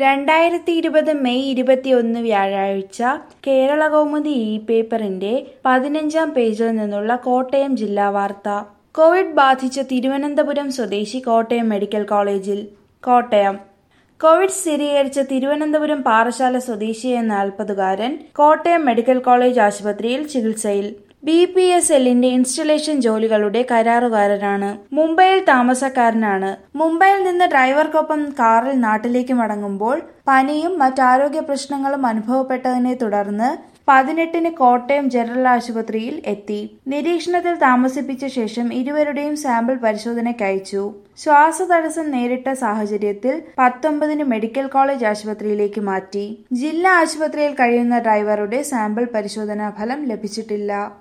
രണ്ടായിരത്തി ഇരുപത് മെയ് ഇരുപത്തിയൊന്ന് വ്യാഴാഴ്ച കേരള കൗമുദി ഇ പേപ്പറിന്റെ പതിനഞ്ചാം പേജിൽ നിന്നുള്ള കോട്ടയം ജില്ലാ വാർത്ത കോവിഡ് ബാധിച്ച തിരുവനന്തപുരം സ്വദേശി കോട്ടയം മെഡിക്കൽ കോളേജിൽ കോട്ടയം കോവിഡ് സ്ഥിരീകരിച്ച തിരുവനന്തപുരം പാറശാല സ്വദേശിയായ നാൽപ്പതുകാരൻ കോട്ടയം മെഡിക്കൽ കോളേജ് ആശുപത്രിയിൽ ചികിത്സയിൽ ബി പി എസ് എല്ലിന്റെ ഇൻസ്റ്റലേഷൻ ജോലികളുടെ കരാറുകാരനാണ് മുംബൈയിൽ താമസക്കാരനാണ് മുംബൈയിൽ നിന്ന് ഡ്രൈവർക്കൊപ്പം കാറിൽ നാട്ടിലേക്ക് മടങ്ങുമ്പോൾ പനിയും മറ്റാരോഗ്യ പ്രശ്നങ്ങളും അനുഭവപ്പെട്ടതിനെ തുടർന്ന് പതിനെട്ടിന് കോട്ടയം ജനറൽ ആശുപത്രിയിൽ എത്തി നിരീക്ഷണത്തിൽ താമസിപ്പിച്ച ശേഷം ഇരുവരുടെയും സാമ്പിൾ പരിശോധനയ്ക്ക് അയച്ചു ശ്വാസതടസ്സം നേരിട്ട സാഹചര്യത്തിൽ പത്തൊമ്പതിന് മെഡിക്കൽ കോളേജ് ആശുപത്രിയിലേക്ക് മാറ്റി ജില്ലാ ആശുപത്രിയിൽ കഴിയുന്ന ഡ്രൈവറുടെ സാമ്പിൾ പരിശോധനാ ഫലം ലഭിച്ചിട്ടില്ല